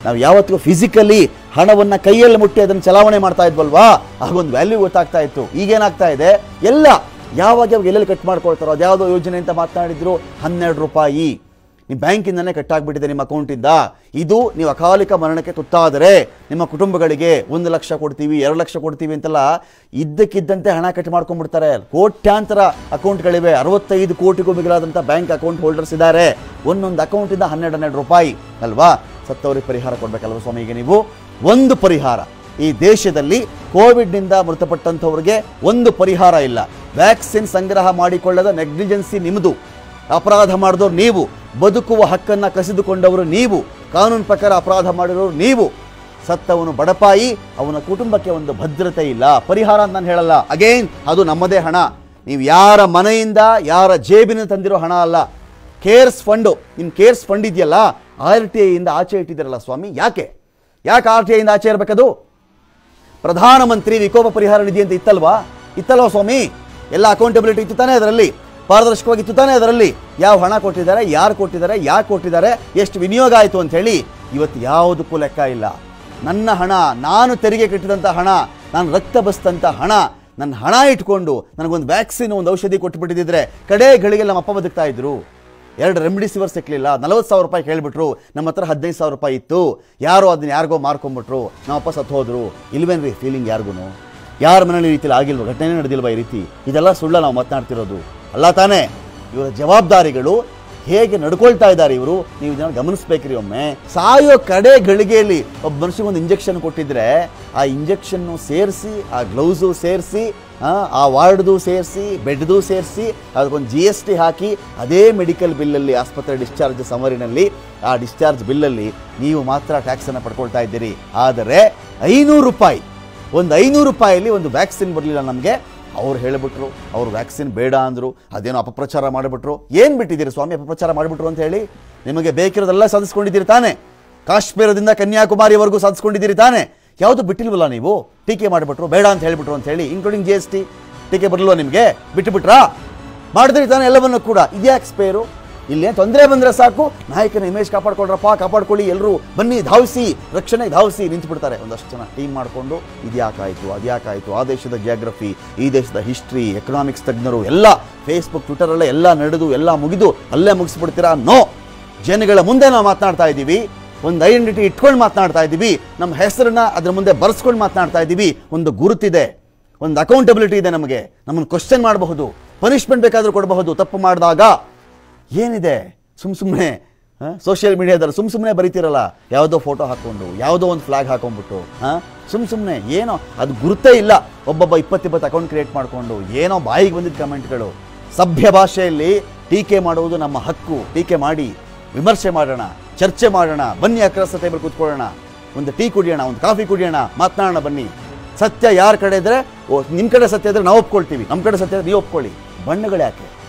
ನಾವು ಯಾವತ್ತಿಗೂ ಫಿಸಿಕಲಿ ಹಣವನ್ನು ಕೈಯಲ್ಲಿ ಮುಟ್ಟಿ ಅದನ್ನು ಚಲಾವಣೆ ಮಾಡ್ತಾ ಇದ್ವಲ್ವಾ ಆಗೊಂದು ವ್ಯಾಲ್ಯೂ ಗೊತ್ತಾಗ್ತಾ ಇತ್ತು ಈಗೇನಾಗ್ತಾ ಇದೆ ಎಲ್ಲ ಯಾವಾಗ ಯಾವಾಗ ಎಲ್ಲೆಲ್ಲಿ ಕಟ್ ಮಾಡ್ಕೊಳ್ತಾರೋ ಅದ್ಯಾವುದೋ ಯೋಜನೆ ಅಂತ ಮಾತನಾಡಿದ್ರು ಹನ್ನೆರಡು ರೂಪಾಯಿ ನಿಮ್ಮ ಬ್ಯಾಂಕಿಂದನೇ ಕಟ್ಟಾಗ್ಬಿಟ್ಟಿದೆ ನಿಮ್ಮ ಅಕೌಂಟಿಂದ ಇದು ನೀವು ಅಕಾಲಿಕ ಮರಣಕ್ಕೆ ತುತ್ತಾದರೆ ನಿಮ್ಮ ಕುಟುಂಬಗಳಿಗೆ ಒಂದು ಲಕ್ಷ ಕೊಡ್ತೀವಿ ಎರಡು ಲಕ್ಷ ಕೊಡ್ತೀವಿ ಅಂತೆಲ್ಲ ಇದ್ದಕ್ಕಿದ್ದಂತೆ ಹಣ ಕಟ್ ಮಾಡ್ಕೊಂಡ್ಬಿಡ್ತಾರೆ ಕೋಟ್ಯಾಂತರ ಅಕೌಂಟ್ಗಳಿವೆ ಅರವತ್ತೈದು ಕೋಟಿಗೂ ಮಿಗಿಲಾದಂಥ ಬ್ಯಾಂಕ್ ಅಕೌಂಟ್ ಹೋಲ್ಡರ್ಸ್ ಇದ್ದಾರೆ ಒಂದೊಂದು ಅಕೌಂಟಿಂದ ಹನ್ನೆರಡು ಹನ್ನೆರಡು ರೂಪಾಯಿ ಅಲ್ವಾ ಸತ್ತವರಿಗೆ ಪರಿಹಾರ ಕೊಡ್ಬೇಕಲ್ವ ಸ್ವಾಮಿಗೆ ನೀವು ಒಂದು ಪರಿಹಾರ ಈ ದೇಶದಲ್ಲಿ ಕೋವಿಡ್ನಿಂದ ಮೃತಪಟ್ಟಂಥವ್ರಿಗೆ ಒಂದು ಪರಿಹಾರ ಇಲ್ಲ ವ್ಯಾಕ್ಸಿನ್ ಸಂಗ್ರಹ ಮಾಡಿಕೊಳ್ಳದ ನೆಗ್ಲಿಜೆನ್ಸಿ ನಿಮ್ಮದು ಅಪರಾಧ ಮಾಡಿದವ್ರು ನೀವು ಬದುಕುವ ಹಕ್ಕನ್ನು ಕಸಿದುಕೊಂಡವರು ನೀವು ಕಾನೂನು ಪ್ರಕಾರ ಅಪರಾಧ ಮಾಡಿರೋರು ನೀವು ಸತ್ತವನು ಬಡಪಾಯಿ ಅವನ ಕುಟುಂಬಕ್ಕೆ ಒಂದು ಭದ್ರತೆ ಇಲ್ಲ ಪರಿಹಾರ ಅಂತ ನಾನು ಹೇಳಲ್ಲ ಅಗೇನ್ ಅದು ನಮ್ಮದೇ ಹಣ ನೀವು ಯಾರ ಮನೆಯಿಂದ ಯಾರ ಜೇಬಿನ ತಂದಿರೋ ಹಣ ಅಲ್ಲ ಕೇರ್ಸ್ ಫಂಡು ನಿಮ್ಮ ಕೇರ್ಸ್ ಫಂಡ್ ಇದೆಯಲ್ಲ ಆರ್ ಟಿ ಐಯಿಂದ ಆಚೆ ಇಟ್ಟಿದ್ದೀರಲ್ಲ ಸ್ವಾಮಿ ಯಾಕೆ ಯಾಕೆ ಆರ್ ಟಿ ಐಯಿಂದ ಆಚೆ ಇರಬೇಕದು ಪ್ರಧಾನಮಂತ್ರಿ ವಿಕೋಪ ಪರಿಹಾರ ನಿಧಿ ಅಂತ ಇತ್ತಲ್ವಾ ಇತ್ತಲ್ವಾ ಸ್ವಾಮಿ ಎಲ್ಲ ಅಕೌಂಟಬಿಲಿಟಿ ಇತ್ತು ತಾನೇ ಅದರಲ್ಲಿ ಪಾರದರ್ಶಕವಾಗಿತ್ತು ತಾನೇ ಅದರಲ್ಲಿ ಯಾವ ಹಣ ಕೊಟ್ಟಿದ್ದಾರೆ ಯಾರು ಕೊಟ್ಟಿದ್ದಾರೆ ಯಾಕೆ ಕೊಟ್ಟಿದ್ದಾರೆ ಎಷ್ಟು ವಿನಿಯೋಗ ಆಯಿತು ಅಂತ ಹೇಳಿ ಇವತ್ತು ಯಾವುದಕ್ಕೂ ಲೆಕ್ಕ ಇಲ್ಲ ನನ್ನ ಹಣ ನಾನು ತೆರಿಗೆ ಕಟ್ಟಿದಂಥ ಹಣ ನಾನು ರಕ್ತ ಬಸ್ತಂಥ ಹಣ ನನ್ನ ಹಣ ಇಟ್ಕೊಂಡು ನನಗೊಂದು ವ್ಯಾಕ್ಸಿನ್ ಒಂದು ಔಷಧಿ ಕೊಟ್ಟುಬಿಟ್ಟಿದ್ರೆ ಕಡೆ ಗಳಿಗೆ ನಮ್ಮ ಅಪ್ಪ ಬದುಕ್ತಾ ಇದ್ರು ಎರಡು ರೆಮಿಡಿಸಿವರ್ ಸಿಕ್ಕಲಿಲ್ಲ ನಲವತ್ತು ಸಾವಿರ ರೂಪಾಯಿ ಕೇಳಿಬಿಟ್ರು ನಮ್ಮ ಹತ್ರ ಹದಿನೈದು ಸಾವಿರ ರೂಪಾಯಿ ಇತ್ತು ಯಾರೋ ಅದನ್ನ ಯಾರಿಗೋ ಮಾರ್ಕೊಂಬಿಟ್ರು ನಮ್ಮಪ್ಪ ಸತ್ತು ಹೋದ್ರು ಇಲ್ವೇನ್ರಿ ಫೀಲಿಂಗ್ ಯಾರಿಗೂ ಯಾರ ಮನೇಲಿ ಈ ರೀತಿಲಿ ಆಗಿಲ್ವ ಘಟನೆ ನಡೆದಿಲ್ವಾ ಈ ರೀತಿ ಇದೆಲ್ಲ ಸುಳ್ಳ ನಾವು ಮಾತನಾಡ್ತಿರೋದು ಅಲ್ಲ ತಾನೇ ಇವರ ಜವಾಬ್ದಾರಿಗಳು ಹೇಗೆ ನಡ್ಕೊಳ್ತಾ ಇದ್ದಾರೆ ಇವರು ನೀವು ಇದನ್ನು ಗಮನಿಸ್ಬೇಕ್ರಿ ಒಮ್ಮೆ ಸಾಯೋ ಕಡೆ ಗಳಿಗೆಯಲ್ಲಿ ಒಬ್ಬ ಮನುಷ್ಯಗೆ ಒಂದು ಇಂಜೆಕ್ಷನ್ ಕೊಟ್ಟಿದ್ರೆ ಆ ಇಂಜೆಕ್ಷನ್ನು ಸೇರಿಸಿ ಆ ಗ್ಲೌಸು ಸೇರಿಸಿ ಆ ವಾರ್ಡ್ದು ಸೇರಿಸಿ ಬೆಡ್ದು ಸೇರಿಸಿ ಅದಕ್ಕೊಂದು ಜಿ ಎಸ್ ಟಿ ಹಾಕಿ ಅದೇ ಮೆಡಿಕಲ್ ಬಿಲ್ಲಲ್ಲಿ ಆಸ್ಪತ್ರೆ ಡಿಸ್ಚಾರ್ಜ್ ಸಮರಿನಲ್ಲಿ ಆ ಡಿಸ್ಚಾರ್ಜ್ ಬಿಲ್ಲಲ್ಲಿ ನೀವು ಮಾತ್ರ ಟ್ಯಾಕ್ಸನ್ನು ಪಡ್ಕೊಳ್ತಾ ಇದ್ದೀರಿ ಆದರೆ ಐನೂರು ರೂಪಾಯಿ ಒಂದು ಐನೂರು ರೂಪಾಯಲ್ಲಿ ಒಂದು ವ್ಯಾಕ್ಸಿನ್ ಬರಲಿಲ್ಲ ನಮಗೆ ಅವ್ರು ಹೇಳಿಬಿಟ್ರು ಅವ್ರು ವ್ಯಾಕ್ಸಿನ್ ಬೇಡ ಅಂದರು ಅದೇನೋ ಅಪಪ್ರಚಾರ ಮಾಡಿಬಿಟ್ರು ಏನು ಬಿಟ್ಟಿದ್ದೀರಿ ಸ್ವಾಮಿ ಅಪಪ್ರಚಾರ ಮಾಡಿಬಿಟ್ರು ಅಂತ ಹೇಳಿ ನಿಮಗೆ ಬೇಕಿರೋದೆಲ್ಲ ಸಾಧಿಸ್ಕೊಂಡಿದ್ದೀರಿ ತಾನೇ ಕಾಶ್ಮೀರದಿಂದ ಕನ್ಯಾಕುಮಾರಿವರೆಗೂ ಸಾಧಿಸ್ಕೊಂಡಿದ್ದೀರಿ ತಾನೇ ಯಾವುದು ಬಿಟ್ಟಿಲ್ವಲ್ಲ ನೀವು ಟೀಕೆ ಮಾಡಿಬಿಟ್ರು ಬೇಡ ಅಂತ ಹೇಳಿಬಿಟ್ರು ಅಂತ ಹೇಳಿ ಇನ್ಕ್ಲೂಡಿಂಗ್ ಜಿ ಎಸ್ ಟಿ ಟೀಕೆ ಬರಲ್ವಾ ನಿಮಗೆ ಬಿಟ್ಟುಬಿಟ್ರಾ ಮಾಡಿದ್ರಿ ತಾನೇ ಎಲ್ಲವನ್ನು ಕೂಡ ಇದ್ಯಾಕೆ ಸ್ಪೇರು ಇಲ್ಲೇ ತೊಂದರೆ ಬಂದರೆ ಸಾಕು ನಾಯಕನ ಇಮೇಜ್ ಕಾಪಾಡ್ಕೊಳ್ರಪ್ಪ ಕಾಪಾಡ್ಕೊಳ್ಳಿ ಎಲ್ಲರೂ ಬನ್ನಿ ಧಾವಿಸಿ ರಕ್ಷಣೆಗೆ ಧಾವಿಸಿ ನಿಂತು ಬಿಡ್ತಾರೆ ಒಂದಷ್ಟು ಜನ ಟೀಮ್ ಮಾಡಿಕೊಂಡು ಇದ್ಯಾಕಾಯಿತು ಅದ್ಯಾಕಾಯಿತು ಆ ದೇಶದ ಜಿಯಾಗ್ರಫಿ ಈ ದೇಶದ ಹಿಸ್ಟ್ರಿ ಎಕನಾಮಿಕ್ಸ್ ತಜ್ಞರು ಎಲ್ಲ ಫೇಸ್ಬುಕ್ ಟ್ವಿಟರಲ್ಲೇ ಎಲ್ಲ ನಡೆದು ಎಲ್ಲ ಮುಗಿದು ಅಲ್ಲೇ ಮುಗಿಸ್ಬಿಡ್ತೀರಾ ನೋ ಜನಗಳ ಮುಂದೆ ನಾವು ಮಾತನಾಡ್ತಾ ಇದ್ದೀವಿ ಒಂದು ಐಡೆಂಟಿಟಿ ಇಟ್ಕೊಂಡು ಮಾತನಾಡ್ತಾ ಇದ್ದೀವಿ ನಮ್ಮ ಹೆಸರನ್ನ ಅದ್ರ ಮುಂದೆ ಬರೆಸ್ಕೊಂಡು ಮಾತನಾಡ್ತಾ ಇದ್ದೀವಿ ಒಂದು ಗುರುತಿದೆ ಒಂದು ಅಕೌಂಟಬಿಲಿಟಿ ಇದೆ ನಮಗೆ ನಮ್ಮನ್ನು ಕ್ವಶನ್ ಮಾಡಬಹುದು ಪನಿಷ್ಮೆಂಟ್ ಬೇಕಾದರೂ ಕೊಡಬಹುದು ತಪ್ಪು ಮಾಡಿದಾಗ ಏನಿದೆ ಸುಮ್ಮ ಸುಮ್ಮನೆ ಸೋಷಿಯಲ್ ಮೀಡಿಯಾದಲ್ಲಿ ಸುಮ್ಮ ಸುಮ್ಮನೆ ಬರೀತಿರಲ್ಲ ಯಾವುದೋ ಫೋಟೋ ಹಾಕ್ಕೊಂಡು ಯಾವುದೋ ಒಂದು ಫ್ಲಾಗ್ ಹಾಕೊಂಡ್ಬಿಟ್ಟು ಹಾಂ ಸುಮ್ಮ ಸುಮ್ಮನೆ ಏನೋ ಅದು ಗುರುತೇ ಇಲ್ಲ ಒಬ್ಬೊಬ್ಬ ಇಪ್ಪತ್ತಿಪ್ಪತ್ತು ಅಕೌಂಟ್ ಕ್ರಿಯೇಟ್ ಮಾಡಿಕೊಂಡು ಏನೋ ಬಾಯಿಗೆ ಬಂದಿದ್ದ ಕಮೆಂಟ್ಗಳು ಸಭ್ಯ ಭಾಷೆಯಲ್ಲಿ ಟೀಕೆ ಮಾಡುವುದು ನಮ್ಮ ಹಕ್ಕು ಟೀಕೆ ಮಾಡಿ ವಿಮರ್ಶೆ ಮಾಡೋಣ ಚರ್ಚೆ ಮಾಡೋಣ ಬನ್ನಿ ಅಕ್ರಸ ಟೇಬಲ್ ಕೂತ್ಕೊಳ್ಳೋಣ ಒಂದು ಟೀ ಕುಡಿಯೋಣ ಒಂದು ಕಾಫಿ ಕುಡಿಯೋಣ ಮಾತನಾಡೋಣ ಬನ್ನಿ ಸತ್ಯ ಯಾರ ಕಡೆ ಇದ್ರೆ ಓ ನಿಮ್ಮ ಕಡೆ ಸತ್ಯ ಇದ್ರೆ ನಾವು ಒಪ್ಕೊಳ್ತೀವಿ ನಮ್ಮ ಕಡೆ ಸತ್ಯ ಇದ್ರೆ ನೀವು ಒಪ್ಕೊಳ್ಳಿ ಬಣ್ಣಗಳು ಯಾಕೆ